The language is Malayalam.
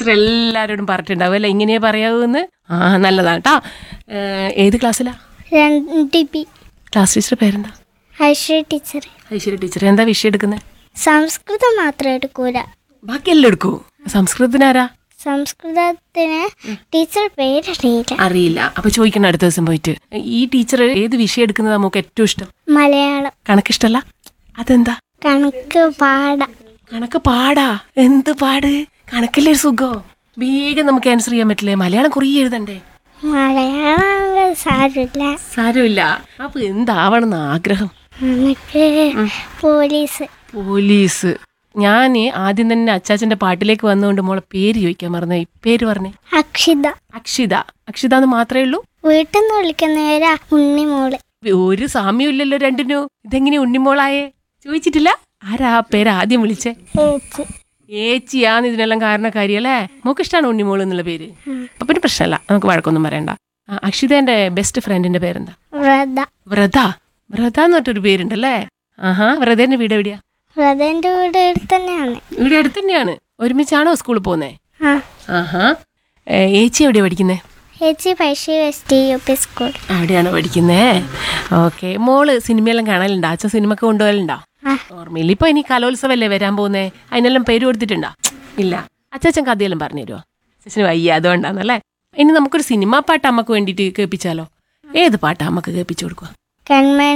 ടീച്ചർ എല്ലാവരോടും പറഞ്ഞിട്ടുണ്ടാവും അല്ലേ ഇങ്ങനെ പറയാവൂന്ന് ആ നല്ലതാണ് കേട്ടോ ഏത് ക്ലാസ്സിലാ രണ്ട് ബി ക്ലാസ് ടീച്ചർ പേരെന്താ ഐശ്വര്യ ടീച്ചർ ഐശ്വര്യ ടീച്ചർ എന്താ വിഷയം എടുക്കുന്നത് സംസ്കൃതം മാത്രം എടുക്കൂല ബാക്കിയെല്ലാം എടുക്കൂ സംസ്കൃതത്തിനാരാ സംസ്കൃതത്തിന് ടീച്ചർ പേരറിയില്ല അറിയില്ല അപ്പൊ ചോദിക്കണം അടുത്ത ദിവസം പോയിട്ട് ഈ ടീച്ചർ ഏത് വിഷയം എടുക്കുന്നത് നമുക്ക് ഏറ്റവും ഇഷ്ടം മലയാളം കണക്കിഷ്ടല്ല അതെന്താ കണക്ക് പാട കണക്ക് പാടാ എന്ത് പാട് കണക്കല്ലേ ഒരു സുഖോ വേഗം നമുക്ക് ആൻസർ ചെയ്യാൻ പറ്റില്ലേ മലയാളം കുറി എഴുതണ്ടേ മലയാളം സാരമില്ല സാരമില്ല അപ്പൊ എന്താവണമെന്ന് ആഗ്രഹം എനിക്ക് പോലീസ് പോലീസ് ഞാൻ ആദ്യം തന്നെ അച്ചാച്ചന്റെ പാട്ടിലേക്ക് വന്നുകൊണ്ട് മോളെ പേര് ചോദിക്കാൻ മറന്നു ഈ പേര് പറഞ്ഞേ അക്ഷിത അക്ഷിത അക്ഷിത എന്ന് മാത്രമേ ഉള്ളൂ വീട്ടിൽ നിന്ന് വിളിക്കുന്നവരാ ഉണ്ണിമോള് ഒരു സാമ്യം ഇല്ലല്ലോ രണ്ടിനും ഇതെങ്ങനെ ഉണ്ണിമോളായേ ചോദിച്ചിട്ടില്ല ആരാ ആ പേര് ആദ്യം വിളിച്ചേ ചേച്ചി ഏച്ചിയാന്ന് ഇതിനെല്ലാം കാരണക്കാരി അല്ലേ മോക്ക് ഇഷ്ടമാണ് ഉണ്ണിമോൾ എന്നുള്ള പേര് അപ്പൊ പിന്നെ പ്രശ്നമല്ല നമുക്ക് വഴക്കൊന്നും പറയണ്ട ആ, അക്ഷിതേന്റെ ബെസ്റ്റ് ഫ്രണ്ടിന്റെ പേരെന്താ വ്രത വ്രത വ്രത എന്ന് പറഞ്ഞൊരു പേരുണ്ടല്ലേ ആഹാ വ്രതേന്റെ വീട് എവിടെയാ വ്രതന്റെ വീട് ഇവിടെ തന്നെയാണ് ഇവിടെ അടുത്ത് തന്നെയാണ് ഒരുമിച്ചാണോ സ്കൂളിൽ പോകുന്നേ ആ ആഹാ ഏ, ഏച്ചി എവിടെയാ പഠിക്കുന്നേ ചേച്ചി പൈസ വെസ്റ്റ് യു പി സ്കൂൾ അവിടെയാണോ പഠിക്കുന്നേ ഓക്കെ മോള് സിനിമയെല്ലാം കാണലുണ്ടോ അച്ഛൻ സിനിമക്ക് കൊണ്ടുപോകലുണ്ടോ ആ. ഓർമ്മയില്ല ഇപ്പൊ ഇനി കലോത്സവല്ലേ വരാൻ പോകുന്നേ അതിനെല്ലാം പേര് കൊടുത്തിട്ടുണ്ടോ ഇല്ല അച്ഛൻ കഥയെല്ലാം പറഞ്ഞു തരുമോ അച്ഛന് വയ്യ അതുകൊണ്ടാണല്ലേ ഇനി നമുക്കൊരു സിനിമാ പാട്ട് അമ്മക്ക് വേണ്ടിയിട്ട് കേൾപ്പിച്ചാലോ ഏത് പാട്ടാ അമ്മക്ക് കേൾപ്പിച്ചു കൊടുക്കുക കൺമേ